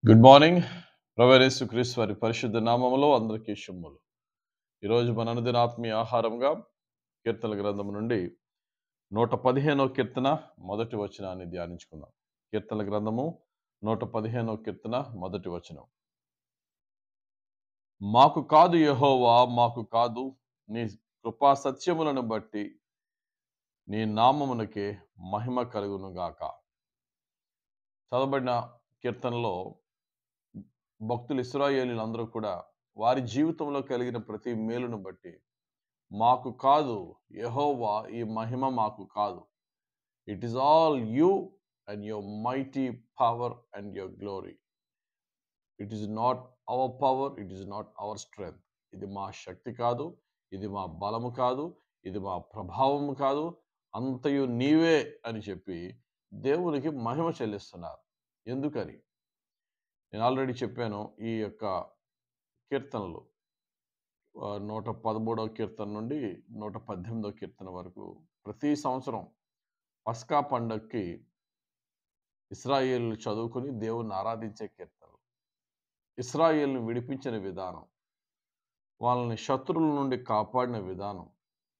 Good morning ప్రవేశు క్రీస్ వారి పరిశుద్ధ నామములో అందరికీ శుభములు ఈరోజు మన అనుదిన ఆత్మీయ ఆహారంగా కీర్తన గ్రంథం నుండి నూట పదిహేనో కీర్తన మొదటి వచనాన్ని ధ్యానించుకుందాం కీర్తన గ్రంథము నూట పదిహేనో కీర్తన మొదటి వచనం మాకు కాదు యెహోవా మాకు కాదు నీ కృపా సత్యములను బట్టి నీ నామమునకే మహిమ కలుగును గాక చదవబడిన కీర్తనలో భక్తులు ఇస్రాయేలీలు అందరూ కూడా వారి జీవితంలో కలిగిన ప్రతి మేలును బట్టి మాకు కాదు యెహోవా ఈ మహిమ మాకు కాదు it is all you and your mighty power and your glory it is not our power it is not our strength ఇది మా శక్తి కాదు ఇది మా బలము కాదు ఇది మా ప్రభావము కాదు అంతయు నీవే అని చెప్పి దేవునికి మహిమ చెల్లిస్తున్నారు ఎందుకని నేను ఆల్రెడీ చెప్పాను ఈ యొక్క కీర్తనలు ఆ, నూట పదమూడవ కీర్తన నుండి నూట పద్దెనిమిదవ కీర్తన వరకు ప్రతి సంవత్సరం పస్కా పండగకి ఇస్రాయేల్ చదువుకుని దేవుణ్ణి ఆరాధించే కీర్తనలు ఇస్రాయేల్ని విడిపించిన విధానం వాళ్ళని శత్రువుల నుండి కాపాడిన విధానం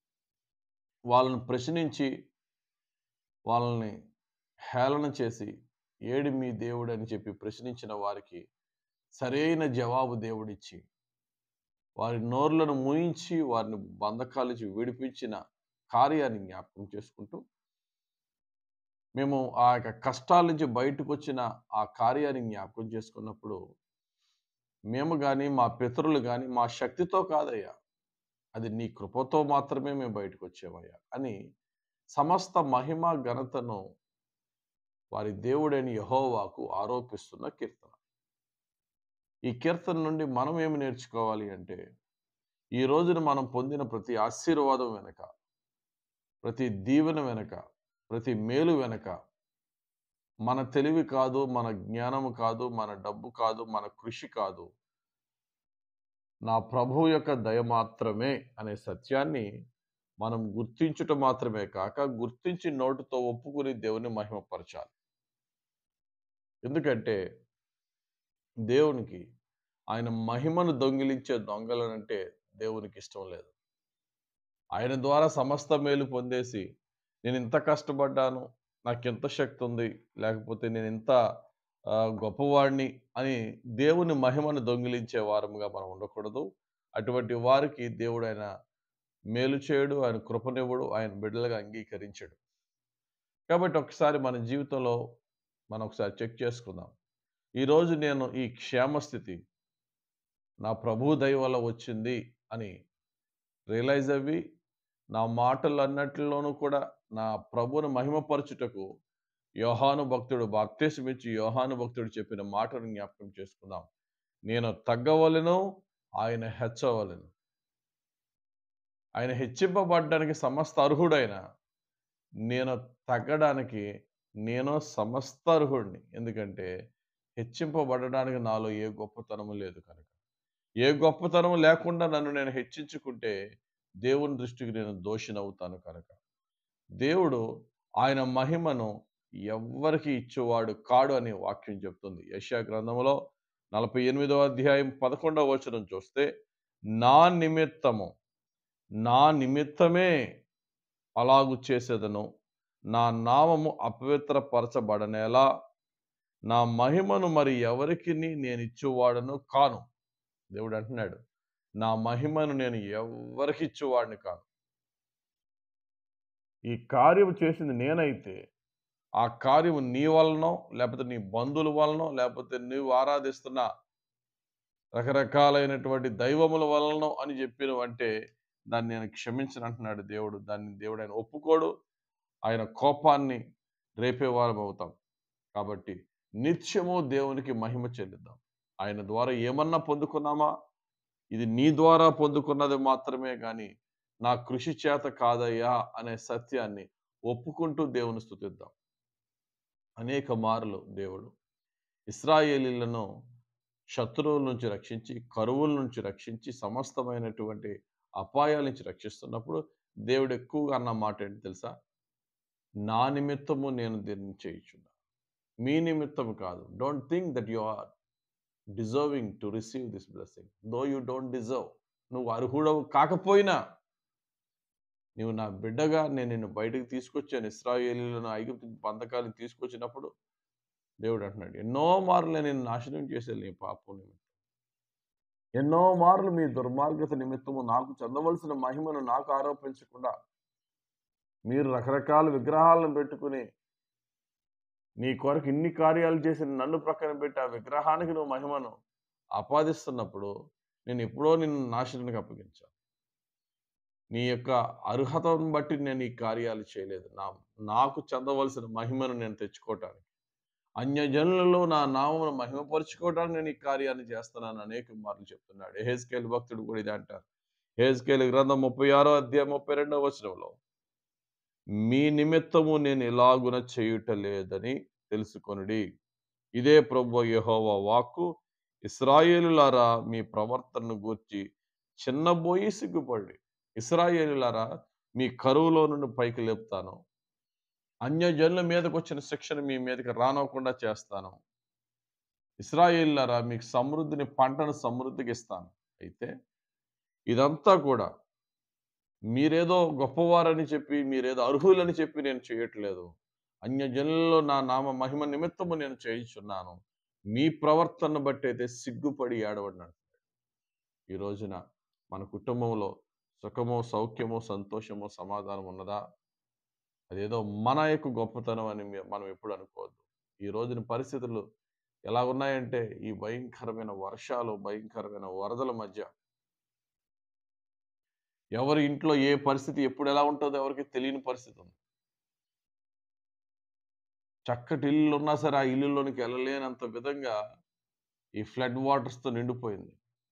వాళ్ళని ప్రశ్నించి వాళ్ళని హేళన చేసి ఏడి మీ దేవుడు అని చెప్పి ప్రశ్నించిన వారికి సరైన జవాబు దేవుడిచ్చి వారి నోర్లను మూయించి వారిని బంధకాల నుంచి విడిపించిన కార్యాన్ని జ్ఞాపకం చేసుకుంటూ మేము ఆ యొక్క కష్టాల నుంచి బయటకు వచ్చిన ఆ కార్యాన్ని జ్ఞాపకం చేసుకున్నప్పుడు మేము కానీ మా పితరులు కానీ మా శక్తితో కాదయ్యా అది నీ కృపతో మాత్రమే మేము బయటకు వచ్చామయ్యా అని సమస్త మహిమ ఘనతను వారి దేవుడైన యహోవాకు ఆరోపిస్తున్న కీర్తన ఈ కీర్తన నుండి మనం ఏమి నేర్చుకోవాలి అంటే ఈ రోజున మనం పొందిన ప్రతి ఆశీర్వాదం వెనక ప్రతి దీవెన వెనక ప్రతి మేలు వెనక మన తెలివి కాదు మన జ్ఞానము కాదు మన డబ్బు కాదు మన కృషి కాదు నా ప్రభువు యొక్క దయ మాత్రమే అనే సత్యాన్ని మనం గుర్తించుట మాత్రమే కాక గుర్తించి నోటితో ఒప్పుకుని దేవుని మహిమపరచాలి ఎందుకంటే దేవునికి ఆయన మహిమను దొంగిలించే దొంగలనంటే దేవునికి ఇష్టం లేదు ఆయన ద్వారా సమస్త మేలు పొందేసి నేను ఇంత కష్టపడ్డాను నాకు ఎంత శక్తి ఉంది లేకపోతే నేను ఇంత ఆ, గొప్పవాడిని అని దేవుని మహిమను దొంగిలించే వారముగా మనం ఉండకూడదు అటువంటి వారికి దేవుడు ఆయన మేలు చేయడు ఆయన కృపనివ్వడు ఆయన బిడ్డలుగా అంగీకరించడు కాబట్టి ఒకసారి మన జీవితంలో మనం ఒకసారి చెక్ చేసుకుందాం ఈరోజు నేను ఈ క్షేమస్థితి నా ప్రభు దయ వల్ల వచ్చింది అని రియలైజ్ అవ్వి నా మాటలు అన్నట్లోనూ కూడా నా ప్రభువును మహిమపరచుటకు యోహాను భక్తుడు బాప్తీసమిచ్చి యోహాను భక్తుడు చెప్పిన మాటను జ్ఞాపకం చేసుకుందాం నేను తగ్గవలను ఆయన హెచ్చవలను ఆయన హెచ్చింపబడ్డానికి సమస్త అర్హుడైన నేను తగ్గడానికి నేను సమస్త అర్హుడిని ఎందుకంటే హెచ్చింపబడడానికి నాలో ఏ గొప్పతనము లేదు కనుక ఏ గొప్పతనం లేకుండా నన్ను నేను హెచ్చించుకుంటే దేవుని దృష్టికి నేను దోషినవుతాను కనుక దేవుడు ఆయన మహిమను ఎవ్వరికి ఇచ్చేవాడు కాడు అని వాక్యం చెప్తుంది యశా గ్రంథములో నలభై ఎనిమిదవ అధ్యాయం పదకొండవ వచనం చూస్తే నా నిమిత్తము నా నిమిత్తమే అలాగు చేసేదను నా నామము అపవిత్రపరచబడనేలా నా మహిమను మరి ఎవరికి నేను ఇచ్చేవాడను కాను దేవుడు అంటున్నాడు నా మహిమను నేను ఎవరికి ఇచ్చేవాడిని కాను ఈ కార్యం చేసింది నేనైతే ఆ కార్యం నీ వలనో లేకపోతే నీ బంధువుల వలనో లేకపోతే నువ్వు ఆరాధిస్తున్న రకరకాలైనటువంటి దైవముల వలనో అని చెప్పినవంటే దాన్ని నేను క్షమించను అంటున్నాడు దేవుడు దాన్ని దేవుడు ఆయన ఒప్పుకోడు ఆయన కోపాన్ని రేపేవారం అవుతాం కాబట్టి నిత్యము దేవునికి మహిమ చెల్లిద్దాం ఆయన ద్వారా ఏమన్నా పొందుకున్నామా ఇది నీ ద్వారా పొందుకున్నది మాత్రమే కానీ నా కృషి చేత కాదయ్యా అనే సత్యాన్ని ఒప్పుకుంటూ దేవుని స్థుతిద్దాం అనేక మార్లు దేవుడు ఇస్రాయేలీలను శత్రువుల నుంచి రక్షించి కరువుల నుంచి రక్షించి సమస్తమైనటువంటి అపాయాల నుంచి రక్షిస్తున్నప్పుడు దేవుడు ఎక్కువగా అన్న మాట ఏంటి తెలుసా నా నిమిత్తము నేను దీన్ని చేయించున్నా మీ నిమిత్తము కాదు don't think that you are deserving to receive this blessing though you don't deserve నువ్వు అర్హుడవు కాకపోయినా నువ్వు నా బిడ్డగా నేను నిన్ను బయటకు తీసుకొచ్చాను ఇస్రాయేలీలను ఐగుప్తు బంధకాలను తీసుకొచ్చినప్పుడు దేవుడు అంటున్నాడు ఎన్నో మార్లు నేను నాశనం చేసేది నీ పాపం నిమిత్తం ఎన్నో మార్లు మీ దుర్మార్గత నిమిత్తము నాకు చెందవలసిన మహిమను నాకు ఆరోపించకుండా మీరు రకరకాల విగ్రహాలను పెట్టుకుని నీ కొరకు ఇన్ని కార్యాలు చేసిన నన్ను ప్రక్కన పెట్టి ఆ విగ్రహానికి నువ్వు మహిమను ఆపాదిస్తున్నప్పుడు నేను ఎప్పుడో నిన్ను నాశనానికి అప్పగించాను నీ యొక్క అర్హతను బట్టి నేను ఈ కార్యాలు చేయలేదు నా నాకు చెందవలసిన మహిమను నేను తెచ్చుకోవటానికి అన్యజనులలో నా నామమును మహిమపరుచుకోవడానికి నేను ఈ కార్యాన్ని చేస్తున్నాను అనేక మార్లు చెప్తున్నాడు హేజ్కేల్ భక్తుడు కూడా ఇది అంటారు హేజ్కేల్ గ్రంథం ముప్పై ఆరో అధ్యాయం ముప్పై రెండవ వచనంలో మీ నిమిత్తము నేను ఇలాగున చేయుట లేదని తెలుసుకొనుడి ఇదే ప్రభు యెహోవా వాక్కు ఇస్రాయేలులారా మీ ప్రవర్తనను గూర్చి చిన్నబోయి సిగ్గుపడి ఇస్రాయేలులారా మీ కరువులో నుండి పైకి లేపుతాను అన్యజనుల మీదకి వచ్చిన శిక్షను మీ మీదకి రానవ్వకుండా చేస్తాను ఇస్రాయేలులారా మీకు సమృద్ధిని పంటను సమృద్ధికి ఇస్తాను అయితే ఇదంతా కూడా మీరేదో గొప్పవారని చెప్పి మీరేదో అర్హులని చెప్పి నేను చేయట్లేదు అన్యజనులలో నా నామ మహిమ నిమిత్తము నేను చేయించున్నాను మీ ప్రవర్తన బట్టి అయితే సిగ్గుపడి ఏడవడినాడు ఈ రోజున మన కుటుంబంలో సుఖమో సౌఖ్యమో సంతోషమో సమాధానం ఉన్నదా అదేదో మన యొక్క గొప్పతనం అని మీ- మనం ఎప్పుడు అనుకోవద్దు ఈ రోజున పరిస్థితులు ఎలా ఉన్నాయంటే ఈ భయంకరమైన వర్షాలు భయంకరమైన వరదల మధ్య ఎవరి ఇంట్లో ఏ పరిస్థితి ఎప్పుడు ఎలా ఉంటుందో ఎవరికి తెలియని పరిస్థితి ఉంది చక్కటి ఇల్లు ఉన్నా సరే ఆ ఇల్లులోనికి వెళ్ళలేనంత విధంగా ఈ ఫ్లడ్ వాటర్స్తో నిండిపోయింది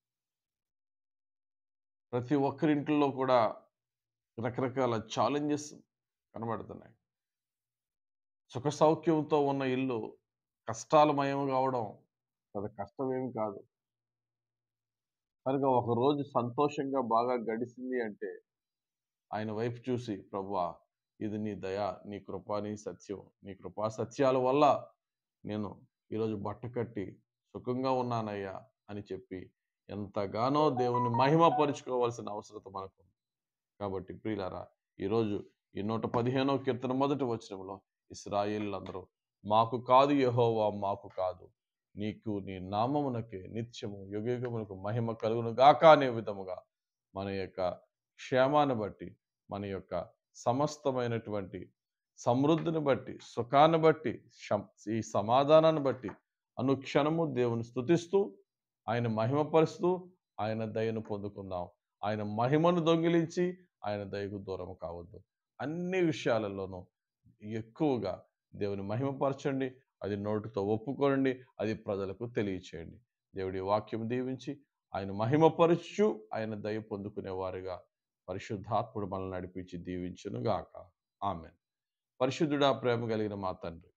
ప్రతి ఒక్కరి ఇంట్లో కూడా రకరకాల ఛాలెంజెస్ కనబడుతున్నాయి సుఖ సౌఖ్యంతో ఉన్న ఇల్లు కష్టాలమయం కావడం పెద్ద కష్టమేమి కాదు కనుక ఒక రోజు సంతోషంగా బాగా గడిచింది అంటే ఆయన వైపు చూసి ప్రభువా ఇది నీ దయ నీ కృప నీ సత్యం నీ కృపా సత్యాల వల్ల నేను ఈరోజు బట్ట కట్టి సుఖంగా ఉన్నానయ్యా అని చెప్పి ఎంతగానో దేవుని మహిమపరుచుకోవాల్సిన అవసరత మనకు ఉంది. కాబట్టి ప్రియులారా ఈరోజు ఈ నూట పదిహేనో కీర్తన మొదటి వచనంలో ఇస్రాయేళ్ళందరూ మాకు కాదు యెహోవా మాకు కాదు నీకు నీ నామమునకే నిత్యము యుగయుగమునకు మహిమ కలుగును గాక అనే విధముగా మన యొక్క క్షేమాన్ని బట్టి మన యొక్క సమస్తమైనటువంటి సమృద్ధిని బట్టి సుఖాన్ని బట్టి శం- ఈ సమాధానాన్ని బట్టి అనుక్షణము దేవుని స్తుతిస్తూ ఆయన మహిమపరుస్తూ ఆయన దయను పొందుకుందాం ఆయన మహిమను దొంగిలించి ఆయన దయకు దూరం కావద్దు అన్ని విషయాలలోనూ ఎక్కువగా దేవుని మహిమపరచండి అది నోటితో ఒప్పుకోండి అది ప్రజలకు తెలియచేయండి దేవుడి వాక్యం దీవించి ఆయన మహిమపరచు ఆయన దయ పొందుకునే వారుగా పరిశుద్ధాత్ముడు మనల్ని నడిపించి దీవించును గాక ఆమె పరిశుద్ధుడా ప్రేమ కలిగిన మా తండ్రి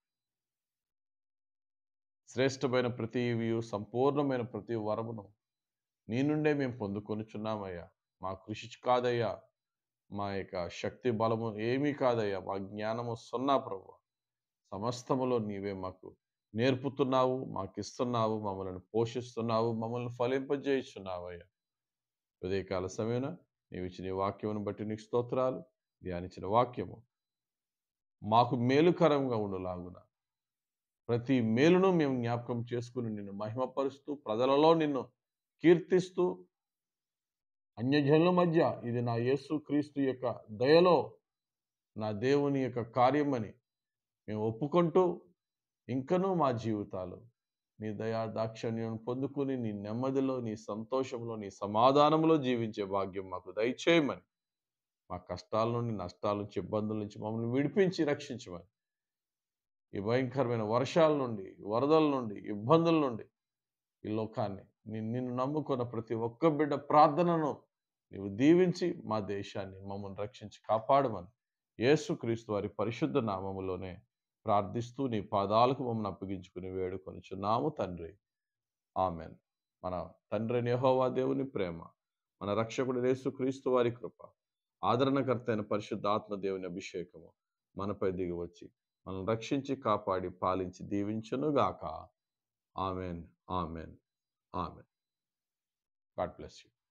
శ్రేష్టమైన ప్రతి ఈవియు సంపూర్ణమైన ప్రతి వరమును నీ నుండే మేము పొందుకొనుచున్నామయ్యా మా కృషి కాదయ్యా మా యొక్క శక్తి బలము ఏమీ కాదయ్యా మా జ్ఞానము సున్నా ప్రభు సమస్తములో నీవే మాకు నేర్పుతున్నావు మాకు ఇస్తున్నావు మమ్మల్ని పోషిస్తున్నావు మమ్మల్ని ఫలింపజేయుచున్నావయ్యా ఉదయకాల సమయన నీవు ఇచ్చిన ఈ వాక్యమును బట్టి నీకు స్తోత్రాలు ధ్యానించిన వాక్యము మాకు మేలుకరంగా ఉండులాగున ప్రతి మేలును మేము జ్ఞాపకం చేసుకుని నిన్ను మహిమపరుస్తూ ప్రజలలో నిన్ను కీర్తిస్తూ అన్యజనుల మధ్య ఇది నా యేసు క్రీస్తు యొక్క దయలో నా దేవుని యొక్క కార్యమని మేము ఒప్పుకుంటూ ఇంకనూ మా జీవితాలు నీ దయా దాక్షణ్యం పొందుకుని నీ నెమ్మదిలో నీ సంతోషంలో నీ సమాధానంలో జీవించే భాగ్యం మాకు దయచేయమని మా కష్టాల నుండి నష్టాల నుంచి ఇబ్బందుల నుంచి మమ్మల్ని విడిపించి రక్షించమని ఈ భయంకరమైన వర్షాల నుండి వరదల నుండి ఇబ్బందుల నుండి ఈ లోకాన్ని ని- నిన్ను నమ్ముకున్న ప్రతి ఒక్క బిడ్డ ప్రార్థనను నీవు దీవించి మా దేశాన్ని మమ్మల్ని రక్షించి కాపాడమని యేసుక్రీస్తు వారి పరిశుద్ధ నామములోనే ప్రార్థిస్తూ నీ పాదాలకు మమ్మల్ని అప్పగించుకుని వేడుకొనిచున్నాము తండ్రి ఆమెన్ మన తండ్రి యెహోవా దేవుని ప్రేమ మన రక్షకుడు యేసుక్రీస్తు వారి కృప ఆదరణకర్త అయిన పరిశుద్ధ ఆత్మ దేవుని అభిషేకము మనపై దిగి వచ్చి మనల్ని రక్షించి కాపాడి పాలించి దీవించును గాక ఆమెన్ ఆమెన్ ఆమె గాడ్ బ్లెస్ యూ